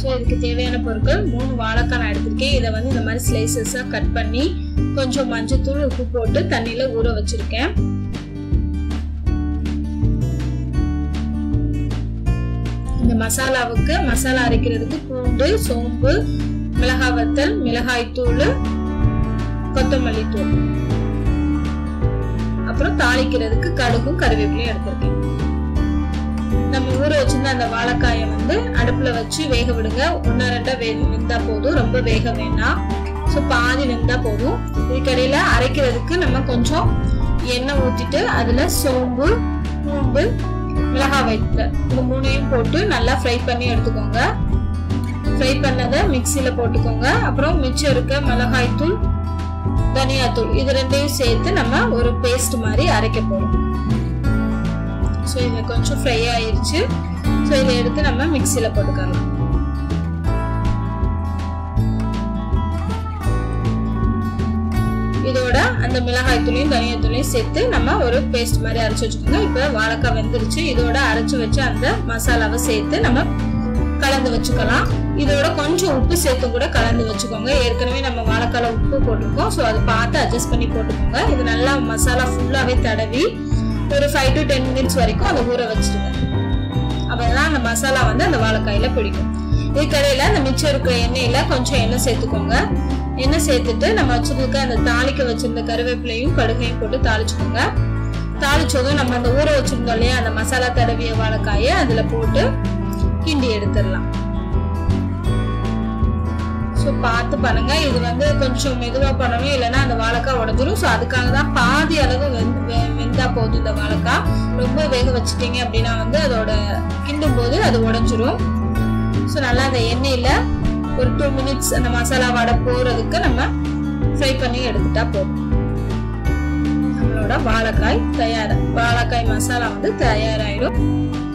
இதுக்கு தேவையான பொருட்கள் மூணு வாழைக்காய் நான் எடுத்திருக்கேன் இதை வந்து இந்த மாதிரி ஸ்லைசஸாக கட் பண்ணி கொஞ்சம் மஞ்சத்தூள் உப்பு போட்டு தண்ணியில் ஊற வச்சிருக்கேன் இந்த மசாலாவுக்கு மசாலா அரைக்கிறதுக்கு பூண்டு சோம்பு மிளகாய் வத்தல் மிளகாய் தூள் கொத்தமல்லி தூள் அப்புறம் தாளிக்கிறதுக்கு கடுகும் கருவேப்பிலையும் எடுத்திருக்கேன் நம்ம ஊற வச்சிருந்த அந்த வாழைக்காயை வந்து அடுப்புல வச்சு வேக விடுங்க ஒன்னா ரெண்டா வே வெந்தா போதும் ரொம்ப வேக வேண்டாம் ஸோ பாதி வெந்தா போதும் இதுக்கடையில அரைக்கிறதுக்கு நம்ம கொஞ்சம் எண்ணெய் ஊத்திட்டு அதுல சோம்பு பூண்டு மிளகாய் வைத்த இந்த மூணையும் போட்டு நல்லா ஃப்ரை பண்ணி எடுத்துக்கோங்க ஃப்ரை பண்ணதை மிக்சியில போட்டுக்கோங்க அப்புறம் மிச்சம் இருக்க மிளகாய் தூள் தனியாத்தூள் இது ரெண்டையும் சேர்த்து நம்ம ஒரு பேஸ்ட் மாதிரி அரைக்க போறோம் ஸோ இது கொஞ்சம் ஃப்ரை ஆயிருச்சு ஸோ இதை எடுத்து நம்ம மிக்சியில் போட்டுக்கலாம் இதோட அந்த மிளகாய் தூளையும் தனியாத்தூளையும் சேர்த்து நம்ம ஒரு பேஸ்ட் மாதிரி அரைச்சு வச்சுக்கோங்க இப்போ வாழைக்காய் வெந்துருச்சு இதோட அரைச்சு வச்ச அந்த மசாலாவை சேர்த்து நம்ம கலந்து வச்சுக்கலாம் இதோட கொஞ்சம் உப்பு சேர்த்து கூட கலந்து வச்சுக்கோங்க ஏற்கனவே நம்ம வாழைக்கால உப்பு போட்டிருக்கோம் ஸோ அதை பார்த்து அட்ஜஸ்ட் பண்ணி போட்டுக்கோங்க இது நல்லா மசாலா ஃபுல்லாகவே தடவி ஒரு ஃபைவ் டு டென் மினிட்ஸ் வரைக்கும் அதை ஊற வச்சிருங்க அப்பதான் அந்த மசாலா வந்து அந்த வாழைக்காயில பிடிக்கும் இதுக்கடையில அந்த மிச்சம் இருக்கிற எண்ணெயில கொஞ்சம் எண்ணெய் சேர்த்துக்கோங்க எண்ணெய் சேர்த்துட்டு நம்ம வச்சிருக்க அந்த தாளிக்க வச்சிருந்த கருவேப்பிலையும் கடுகையும் போட்டு தாளிச்சுக்கோங்க தாளிச்சதும் நம்ம அந்த ஊற வச்சிருந்தோம் இல்லையா அந்த மசாலா தடவிய வாழைக்காயை அதுல போட்டு கிண்டி எடுத்துடலாம் ஸோ பார்த்து பண்ணுங்க இது வந்து கொஞ்சம் மெதுவாக பண்ணணும் இல்லைன்னா அந்த வாழைக்காய் உடஞ்சிரும் ஸோ அதுக்காக தான் பாதி அளவு வெந்து வெ- வெந்தா போதும் இந்த வாழைக்காய் ரொம்ப வேக வச்சிட்டீங்க அப்படின்னா வந்து அதோட கிண்டும் போது அது உடஞ்சிரும் ஸோ நல்லா அந்த எண்ணெயில் ஒரு டூ மினிட்ஸ் அந்த மசாலா வடை போகிறதுக்கு நம்ம ஃப்ரை பண்ணி எடுத்துட்டா போதும் நம்மளோட வாழைக்காய் தயார் வாழைக்காய் மசாலா வந்து தயாராயிடும்